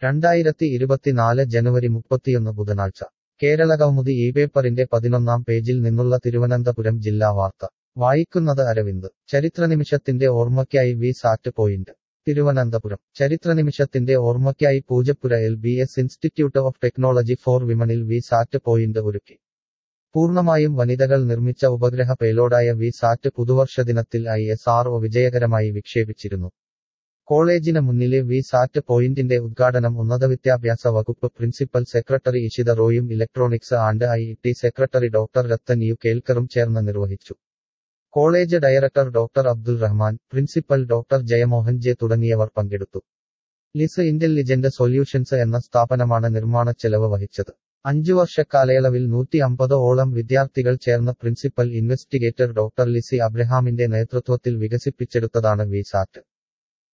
രണ്ടായിരത്തി ഇരുപത്തിനാല് ജനുവരി മുപ്പത്തിയൊന്ന് ബുധനാഴ്ച കേരളകൗമുദി ഈ പേപ്പറിന്റെ പതിനൊന്നാം പേജിൽ നിന്നുള്ള തിരുവനന്തപുരം ജില്ലാ വാർത്ത വായിക്കുന്നത് അരവിന്ദ് ചരിത്രനിമിഷത്തിന്റെ ഓർമ്മയ്ക്കായി വി സാറ്റ് പോയിന്റ് തിരുവനന്തപുരം ചരിത്രനിമിഷത്തിന്റെ ഓർമ്മയ്ക്കായി Poojappura L B S institute of technology for വിമണിൽ വി സാറ്റ് പോയിന്റ് ഒരുക്കി പൂർണ്ണമായും വനിതകൾ നിർമ്മിച്ച ഉപഗ്രഹ പേലോഡായ വി സാറ്റ് പുതുവർഷ ദിനത്തിൽ ഐ എസ് ആർ വിജയകരമായി വിക്ഷേപിച്ചിരുന്നു കോളേജിന് മുന്നിലെ വി സാറ്റ് പോയിന്റിന്റെ ഉദ്ഘാടനം ഉന്നതവിദ്യാഭ്യാസ വകുപ്പ് പ്രിൻസിപ്പൽ സെക്രട്ടറി ഇഷിത റോയും electronics and I T secretary doctor Rathan U കേൽക്കറും ചേർന്ന് നിർവഹിച്ചു college director doctor Abdul Rahman principal doctor Jayamohan J തുടങ്ങിയവർ പങ്കെടുത്തു ലിസ് ഇന്റലിജന്റ് സൊല്യൂഷൻസ് എന്ന സ്ഥാപനമാണ് നിർമ്മാണ ചെലവ് വഹിച്ചത് അഞ്ചു വർഷ കാലയളവിൽ നൂറ്റി അമ്പത് ഓളം വിദ്യാർത്ഥികൾ ചേർന്ന് പ്രിൻസിപ്പൽ ഇൻവെസ്റ്റിഗേറ്റർ ഡോക്ടർ ലിസി അബ്രഹാമിന്റെ നേതൃത്വത്തിൽ വികസിപ്പിച്ചെടുത്തതാണ് വി സാറ്റ്